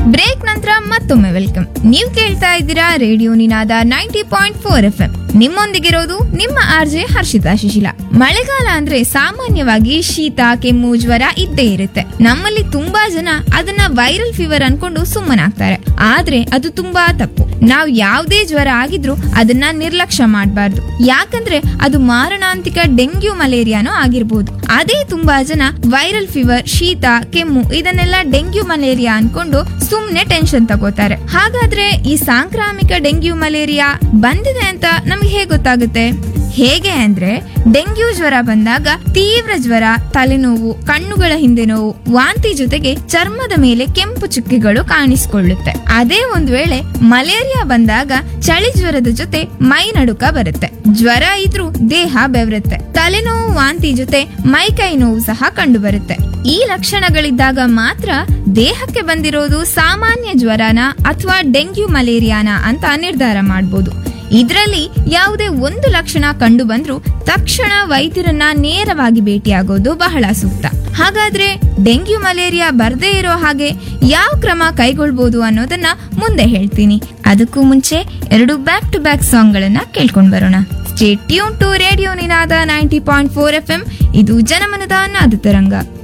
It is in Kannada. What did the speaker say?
ಬ್ರೇಕ್ ನಂತರ ಮತ್ತೊಮ್ಮೆ ವೆಲ್ಕಮ್ ನೀವು ಕೇಳ್ತಾ ಇದ್ದೀರಾ radio Ninaada ninety point four F M ನಿಮ್ಮೊಂದಿಗಿರೋದು ನಿಮ್ಮ ಆರ್ಜೆ ಹರ್ಷಿತಾ ಶಿಶಿಲ ಮಳೆಗಾಲ ಅಂದ್ರೆ ಸಾಮಾನ್ಯವಾಗಿ ಶೀತ ಕೆಮ್ಮು ಜ್ವರ ಇದ್ದೇ ಇರುತ್ತೆ ನಮ್ಮಲ್ಲಿ ತುಂಬಾ ಜನ ಅದನ್ನ ವೈರಲ್ ಫೀವರ್ ಅನ್ಕೊಂಡು ಸುಮ್ಮನಾಗ್ತಾರೆ ಆದ್ರೆ ಅದು ತುಂಬಾ ತಪ್ಪು ನಾವು ಯಾವ್ದೇ ಜ್ವರ ಆಗಿದ್ರು ಅದನ್ನ ನಿರ್ಲಕ್ಷ್ಯ ಮಾಡಬಾರ್ದು ಯಾಕಂದ್ರೆ ಅದು ಮಾರಣಾಂತಿಕ ಡೆಂಗ್ಯೂ ಮಲೇರಿಯಾನೋ ಆಗಿರ್ಬೋದು ಅದೇ ತುಂಬಾ ಜನ ವೈರಲ್ ಫೀವರ್ ಶೀತ ಕೆಮ್ಮು ಇದನ್ನೆಲ್ಲ ಡೆಂಗ್ಯೂ ಮಲೇರಿಯಾ ಅನ್ಕೊಂಡು ಸುಮ್ನೆ ಟೆನ್ಷನ್ ತಗೋತಾರೆ ಹಾಗಾದ್ರೆ ಈ ಸಾಂಕ್ರಾಮಿಕ ಡೆಂಗ್ಯೂ ಮಲೇರಿಯಾ ಬಂದಿದೆ ಅಂತ ನಮ್ಗೆ ಹೇಗೆ ಗೊತ್ತಾಗುತ್ತೆ ಹೇಗೆ ಅಂದ್ರೆ ಡೆಂಗ್ಯೂ ಜ್ವರ ಬಂದಾಗ ತೀವ್ರ ಜ್ವರ ತಲೆನೋವು ಕಣ್ಣುಗಳ ಹಿಂದೆ ನೋವು ವಾಂತಿ ಜೊತೆಗೆ ಚರ್ಮದ ಮೇಲೆ ಕೆಂಪು ಚುಕ್ಕೆಗಳು ಕಾಣಿಸಿಕೊಳ್ಳುತ್ತೆ ಅದೇ ಒಂದ್ ವೇಳೆ ಮಲೇರಿಯಾ ಬಂದಾಗ ಚಳಿ ಜ್ವರದ ಜೊತೆ ಮೈ ನಡುಕ ಬರುತ್ತೆ ಜ್ವರ ಇದ್ರೂ ದೇಹ ಬೆವರುತ್ತೆ ತಲೆನೋವು ವಾಂತಿ ಜೊತೆ ಮೈಕೈ ನೋವು ಸಹ ಕಂಡು ಬರುತ್ತೆ ಈ ಲಕ್ಷಣಗಳಿದ್ದಾಗ ಮಾತ್ರ ದೇಹಕ್ಕೆ ಬಂದಿರೋದು ಸಾಮಾನ್ಯ ಜ್ವರನ ಅಥವಾ ಡೆಂಗ್ಯೂ ಮಲೇರಿಯಾನ ಅಂತ ನಿರ್ಧಾರ ಮಾಡಬಹುದು ಇದರಲ್ಲಿ ಯಾವುದೇ ಒಂದು ಲಕ್ಷಣ ಕಂಡು ಬಂದ್ರೂ ತಕ್ಷಣ ವೈದ್ಯರನ್ನ ನೇರವಾಗಿ ಭೇಟಿಯಾಗೋದು ಬಹಳ ಸೂಕ್ತ ಹಾಗಾದ್ರೆ ಡೆಂಗ್ಯೂ ಮಲೇರಿಯಾ ಬರ್ದೇ ಇರೋ ಹಾಗೆ ಯಾವ ಕ್ರಮ ಕೈಗೊಳ್ಬೋದು ಅನ್ನೋದನ್ನ ಮುಂದೆ ಹೇಳ್ತೀನಿ ಅದಕ್ಕೂ ಮುಂಚೆ ಎರಡು ಬ್ಯಾಕ್ ಟು ಬ್ಯಾಕ್ ಸಾಂಗ್ ಗಳನ್ನ ಕೇಳ್ಕೊಂಡ್ ಬರೋಣ stay tune to radio Ninaada ninety point four F M ಇದು ಜನಮನದ ನಾದ ತರಂಗ